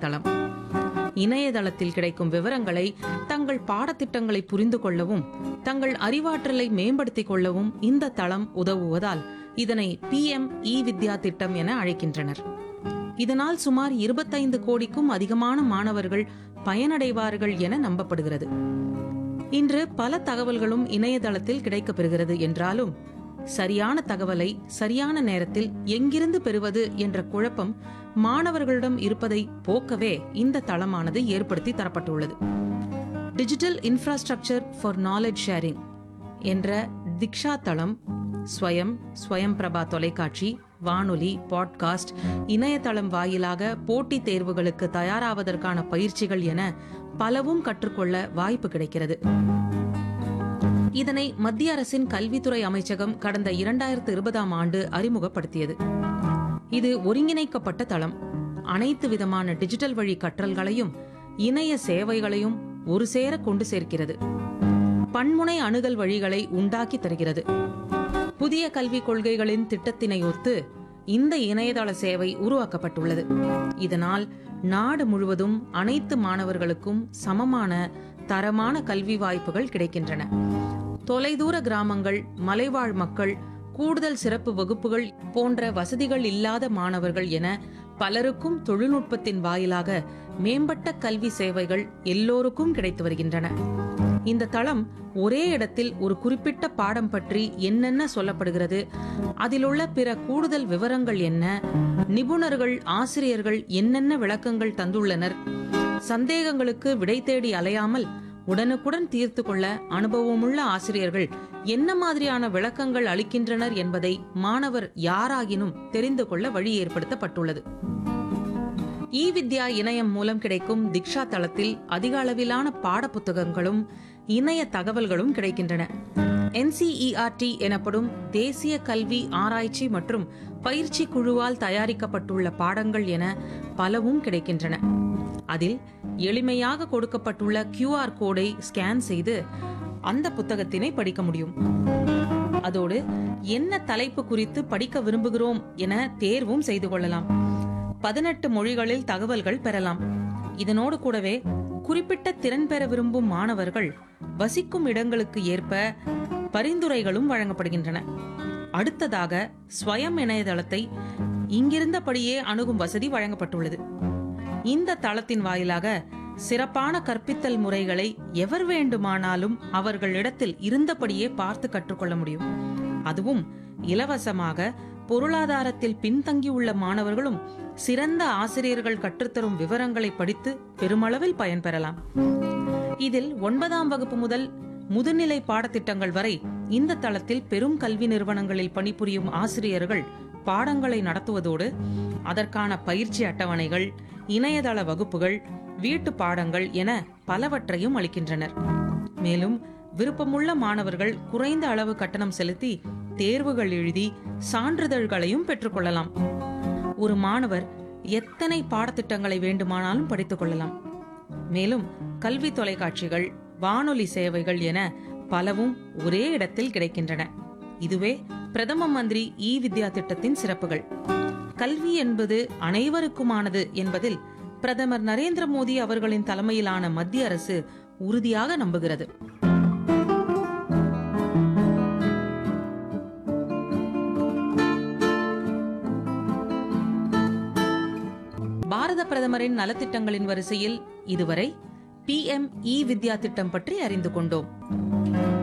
இணையதளம் இணையதளத்தில் கிடைக்கும் விவரங்களை தங்கள் பாடத்திட்டங்களை புரிந்து கொள்ளவும் தங்கள் அறிவாற்றலை மேம்படுத்திக் கொள்ளவும் இந்த தளம் உதவுவதால் இதனை பிஎம் இ வித்யா திட்டம் என அழைக்கின்றனர் இதனால் சுமார் இருபத்தைந்து கோடிக்கும் அதிகமான மாணவர்கள் பயனடைவார்கள் என நம்பப்படுகிறது இன்று பல தகவல்களும் இணையதளத்தில் கிடைக்கப்பெறுகிறது என்றாலும் சரியான தகவலை சரியான நேரத்தில் எங்கிருந்து பெறுவது என்ற குழப்பம் மாணவர்களிடம் இருப்பதை போக்கவே இந்த தளமானது ஏற்படுத்தி தரப்பட்டுள்ளது digital infrastructure for knowledge sharing என்ற திக்ஷா தளம் ஸ்வயம் ஸ்வயம் பிரபா தொலைக்காட்சி வானொலி பாட்காஸ்ட் இணையதளம் வாயிலாக போட்டித் தேர்வுகளுக்கு தயாராவதற்கான பயிற்சிகள் என பலவும் கற்றுக்கொள்ள வாய்ப்பு கிடைக்கிறது இதனை மத்திய அரசின் கல்வித்துறை அமைச்சகம் கடந்த இரண்டாயிரத்து இருபதாம் ஆண்டு அறிமுகப்படுத்தியது இது ஒருங்கிணைக்கப்பட்ட தளம் அனைத்து விதமான டிஜிட்டல் வழி கற்றல்களையும் இணைய சேவைகளையும் ஒரு சேர கொண்டு சேர்க்கிறது பன்முனை அணுகல் வழிகளை உண்டாக்கி தருகிறது புதிய கல்விக் கொள்கைகளின் திட்டத்தினை ஒத்து இந்த இணையதள சேவை உருவாக்கப்பட்டுள்ளது இதனால் நாடு முழுவதும் அனைத்து மாணவர்களுக்கும் சமமான தரமான கல்வி வாய்ப்புகள் கிடைக்கின்றன தொலைதூர கிராமங்கள் மலைவாழ் மக்கள் கூடுதல் சிறப்பு வகுப்புகள் போன்ற வசதிகள் இல்லாத மாணவர்கள் என பலருக்கும் தொழில்நுட்பத்தின் வாயிலாக மேம்பட்ட கல்வி சேவைகள் எல்லோருக்கும் கிடைத்து வருகின்றன இந்த தளம் ஒரே இடத்தில் ஒரு குறிப்பிட்ட பாடம் பற்றி என்னென்ன சொல்லப்படுகிறது அதிலுள்ள பிற கூடுதல் விவரங்கள் என்ன நிபுணர்கள் ஆசிரியர்கள் என்னென்ன விளக்கங்கள் தந்துள்ளனர் சந்தேகங்களுக்கு விடை தேடி அலையாமல் உடனுக்குடன் தீர்த்து கொள்ள அனுபவமுள்ள ஆசிரியர்கள் என்ன மாதிரியான விளக்கங்கள் அளிக்கின்றனர் என்பதை மாணவர் யாராகினும் தெரிந்து கொள்ள வழி ஏற்படுத்தப்பட்டுள்ளது இ வித்யா இணையம் மூலம் கிடைக்கும் திக்ஷா தளத்தில் அதிக அளவிலான பாடப்புத்தகங்களும் இணைய தகவல்களும் கிடைக்கின்றன என்சிஇஆர்டி எனப்படும் தேசிய கல்வி ஆராய்ச்சி மற்றும் பயிற்சி குழுவால் தயாரிக்கப்பட்டுள்ள பாடங்கள் என பலவும் கிடைக்கின்றன அதில் எளிமையாக கொடுக்கப்பட்டுள்ள கியூஆர் கோடை ஸ்கேன் செய்து அந்த புத்தகத்தினை படிக்க முடியும் அதோடு என்ன தலைப்பு குறித்து படிக்க விரும்புகிறோம் என தேர்வும் செய்து கொள்ளலாம் பதினெட்டு மொழிகளில் தகவல்கள் பெறலாம் இதனோடு கூடவே குறிப்பிட்ட திறன் பெற விரும்பும் மாணவர்கள் வசிக்கும் இடங்களுக்கு ஏற்ப பரிந்துரைகளும் வழங்கப்படுகின்றன அடுத்ததாக ஸ்வயம் இணையதளத்தை இங்கிருந்தபடியே அணுகும் வசதி வழங்கப்பட்டுள்ளது இந்த தளத்தின் வாயிலாக சிறப்பான கற்பித்தல் முறைகளை எவர் வேண்டுமானாலும் அவர்களிடத்தில் இருந்தபடியே பார்த்து கற்றுக்கொள்ள முடியும் அதுவும் இலவசமாக பொருளாதாரத்தில் பின்தங்கியுள்ள மாணவர்களும் சிறந்த ஆசிரியர்கள் கற்றுத்தரும் விவரங்களை படித்து பெருமளவில் பயன்பெறலாம் இதில் ஒன்பதாம் வகுப்பு முதல் முதுநிலை பாடத்திட்டங்கள் வரை இந்த தளத்தில் பெரும் கல்வி நிறுவனங்களில் பணிபுரியும் ஆசிரியர்கள் பாடங்களை நடத்துவதோடு அதற்கான பயிற்சி அட்டவணைகள் இணையதள வகுப்புகள் வீட்டு பாடங்கள் என பலவற்றையும் அளிக்கின்றனர் மேலும் விருப்பமுள்ள மாணவர்கள் குறைந்த அளவு கட்டணம் செலுத்தி தேர்வுகள் எழுதி சான்றிதழ்களையும் பெற்றுக்கொள்ளலாம் ஒரு மாணவர் எத்தனை பாடத்திட்டங்களை வேண்டுமானாலும் படித்துக் கொள்ளலாம் மேலும் கல்வி தொலைக்காட்சிகள் வானொலி சேவைகள் என பலவும் ஒரே இடத்தில் கிடைக்கின்றன இதுவே பிரதம மந்திரி இ வித்யா திட்டத்தின் சிறப்புகள் கல்வி என்பது அனைவருக்குமானது என்பதில் பிரதமர் நரேந்திர மோடி அவர்களின் தலைமையிலான மத்திய அரசு உறுதியாக நம்புகிறது பாரத பிரதமரின் நலத்திட்டங்களின் வரிசையில் இதுவரை பி எம் இ வித்யா திட்டம் பற்றி அறிந்து கொண்டோம்